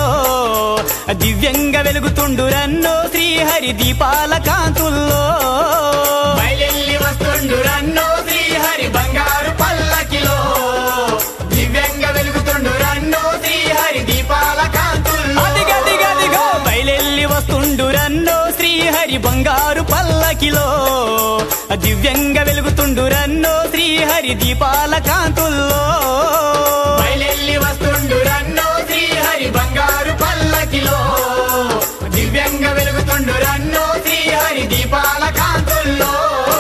పల్లకిలో దివ్యంగా వెలుగుతుండురన్నో శ్రీహరి దీపాల కాంతుల్లో బయలెల్లి వస్తుండు రన్నో శ్రీహరి బంగారు పల్లకిలో దివ్యంగా వెలుగుతుండు రన్నో శ్రీహరి దీపాల కాంతుల్లో అదిగదిగదిగో బయలెల్లి వస్తుండురన్నో శ్రీహరి బంగారు పల్లకిలో దివ్యంగా వెలుగుతుండురన్నో శ్రీహరి దీపాల కాంతుల్లో బయలెల్లి వస్తుండు రన్నో శ్రీహరి బంగారు పల్లకిలో దివ్యంగా వెలుగుతుండు రన్నో శ్రీహరి దీపాల కాంతుల్లో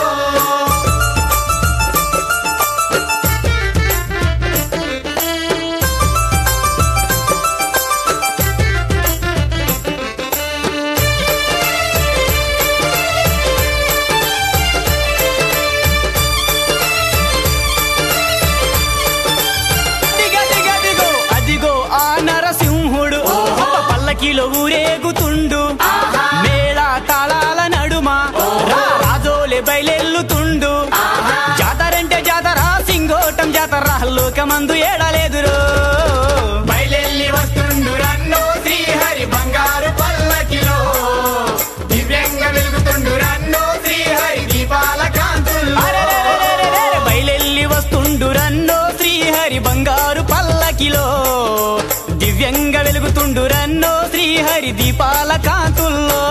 అదిగదిగదిగో అదిగో ఆ నరసింహుడు పల్లకిలో ఊరేగుతుండు మేళ తాళాల నడుమ రా రాజోలే బయలెల్లుతుండు జాతరంటే జాతర సింగోటం జాతర లోకమందు ఏడలేదురో బయలెల్లి వస్తుండు రన్నో శ్రీహరి బంగారు పల్లకిలో దివ్యంగా వెలుగుతుండు రన్నో శ్రీహరి దీపాల కాంతుల్లో అరెరెరెరెరెరె, బయలెల్లి వస్తుండు రన్నో శ్రీహరి బంగారు పల్లకిలో దివ్యంగా వెలుగుతుండు రన్నో శ్రీహరి దీపాల కాంతుల్లో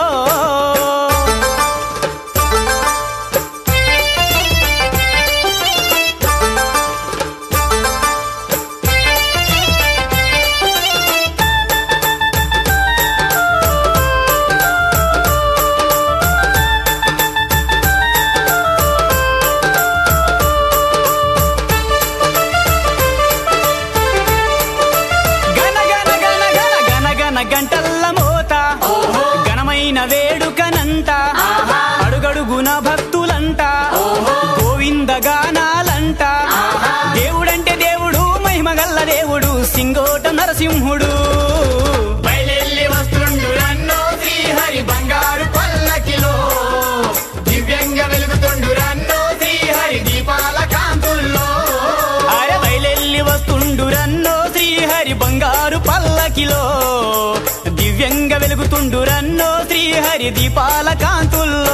గన గన గన గన గన గన గంటల్ల మోత ఘనమైన వేడుకనంట అడుగడుగున భక్తులంట గోవింద గానాలంట దేవుడంటే దేవుడు మహిమగల్ల దేవుడు సింగోట నరసింహుడు బయలెల్లి వస్తుండు రన్నో శ్రీహరి బంగారు పల్లకిలో దివ్యంగా వెలుగుతుండు రన్నో శ్రీహరి దీపాల కాంతుల్లో అరే బయలెల్లి వస్తుండు రన్నో శ్రీహరి బంగారు పల్లకిలో దివ్యంగా వెలుగుతుండు రన్నో శ్రీహరి దీపాల కాంతుల్లో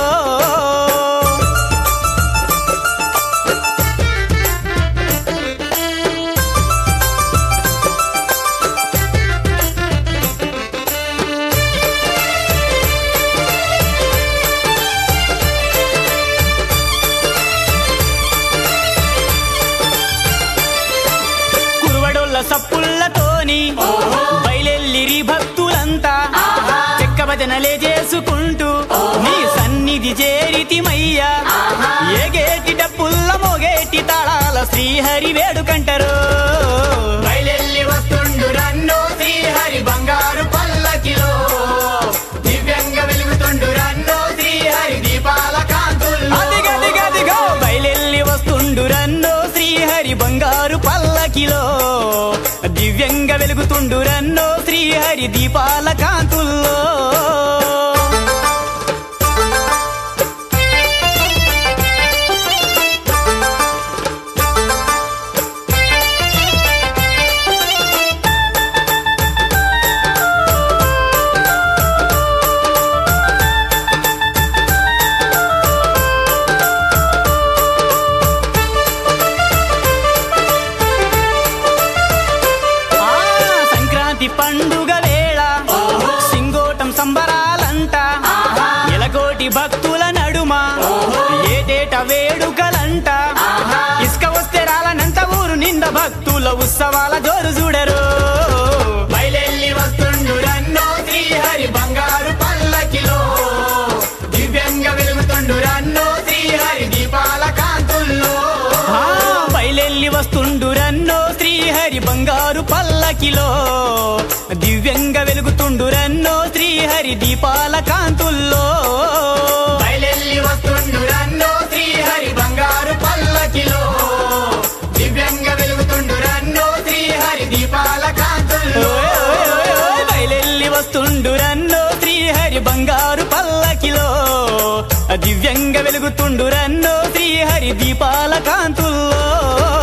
కురువడొల్ల సప్పుల్లతోని బయలెల్లిరి భక్తులంతా చెక్క భజనలే చేసుకుంటూ నీ సన్నిధి చేరితిమయ్యా ఏగేటి డప్పుల్ల మోగేటి తాళాల శ్రీహరి వేడుకంటారు బయలెల్లి వస్తుండు రన్నో శ్రీహరి బంగారు పల్లకిలో దివ్యంగా వెలుగుతుండు రన్నో శ్రీహరి దీపాల కాంతుల్లో అదిగదిగదిగో బయలెల్లి వస్తుండు రన్నో శ్రీహరి బంగారు పల్లకిలో దివ్యంగా వెలుగుతుండు రన్నో శ్రీహరి దీపాల కాంతుల్లో ఆ సంక్రాంతి పండుగ వేళ సింగోటం సంబరాలంట ఎలకోటి భక్తుల నడుమ ఏటేట వేడుకలంట ఇసుక వస్తే రాలనంత ఊరు నింద భక్తుల ఉత్సవాల జోరు చూడరు బయలెల్లి వస్తుండు రన్నో శ్రీహరి బంగారు పల్లకిలో దివ్యంగా వెలుగుతుండు రన్నో శ్రీహరి దీపాల కాంతుల్లో ఆ బయలెల్లి వస్తుండు రన్నో శ్రీహరి బంగారు పల్లకిలో దివ్యంగా వెలుగుతుండు రన్నో శ్రీహరి దీపాల కాంతుల్లో బయలెల్లి వస్తుండు రన్నో శ్రీహరి బంగారు పల్లకిలో దివ్యంగా వెలుగుతుండు రన్నో శ్రీహరి దీపాల కాంతుల్లో ఓయ్ ఓయ్ ఓయ్ ఓయ్ బయలెల్లి వస్తుండు రన్నో శ్రీహరి బంగారు పల్లకిలో దివ్యంగా వెలుగుతుండు రన్నో శ్రీహరి దీపాల కాంతుల్లో